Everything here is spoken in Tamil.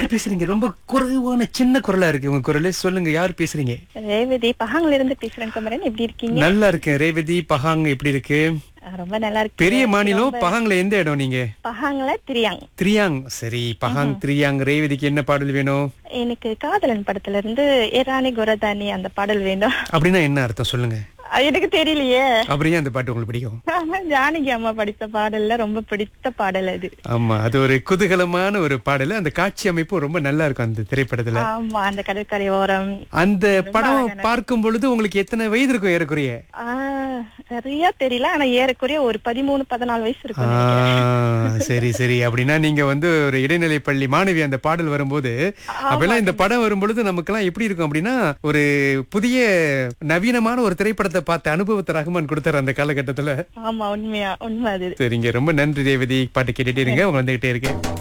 யார் பேசுறீங்க ரொம்ப குறைவான சின்ன குரலா இருக்கு உங்க குரலே சொல்லுங்க யார் பேசுறீங்க ரேவதி பஹாங்ல இருந்து பேசுறேன் குமரன் எப்படி இருக்கீங்க நல்லா இருக்கேன் ரேவதி பஹாங் எப்படி இருக்கு ஆ, ரொம்ப நல்லா இருக்கு பெரிய மாநிலம் பஹாங்ல எந்த இடம் நீங்க பஹாங்ல திரியாங் திரியாங் சரி பஹாங் திரியாங் ரேவதிக்கு என்ன பாடல் வேணும் எனக்கு காதலன் படத்துல இருந்து ஏராணி குரதானி அந்த பாடல் வேண்டும் அப்படின்னா என்ன அர்த்தம் சொல்லுங்க அது எனக்கு தெரியலையே அப்படியே அந்த பாட்டு உங்களுக்கு பிடிக்கும் ஜானகி அம்மா படித்த பாடல்ல ரொம்ப பிடித்த பாடல் அது ஆமா அது ஒரு குதூகலமான ஒரு பாடல் அந்த காட்சி அமைப்பு ரொம்ப நல்லா இருக்கும் அந்த திரைப்படத்துல ஆமா அந்த கடற்கரை ஓரம் அந்த படம் பார்க்கும் பொழுது உங்களுக்கு எத்தனை வயது இருக்கும் ஏறக்குறைய ஆ, சரியா தெரியல ஆனா ஏறக்குறைய ஒரு பதிமூணு பதினாலு வயசு இருக்கும் ஆ, சரி சரி அப்படின்னா நீங்க வந்து ஒரு இடைநிலை பள்ளி மாணவி அந்த பாடல் வரும்போது அப்பெல்லாம் இந்த படம் வரும்பொழுது நமக்கெல்லாம் எப்படி இருக்கும் அப்படின்னா ஒரு புதிய நவீனமான ஒரு திரைப்படத்தை பார்த்த அனுபவத்தை ரஹ்மான் கொடுத்தாரு அந்த காலகட்டத்துல ஆமா உண்மையா உண்மை அது சரிங்க ரொம்ப நன்றி ரேவதி பாட்டு கேட்டுட்டே இருங்க உங்க வந்துகிட்டே இருக்கேன்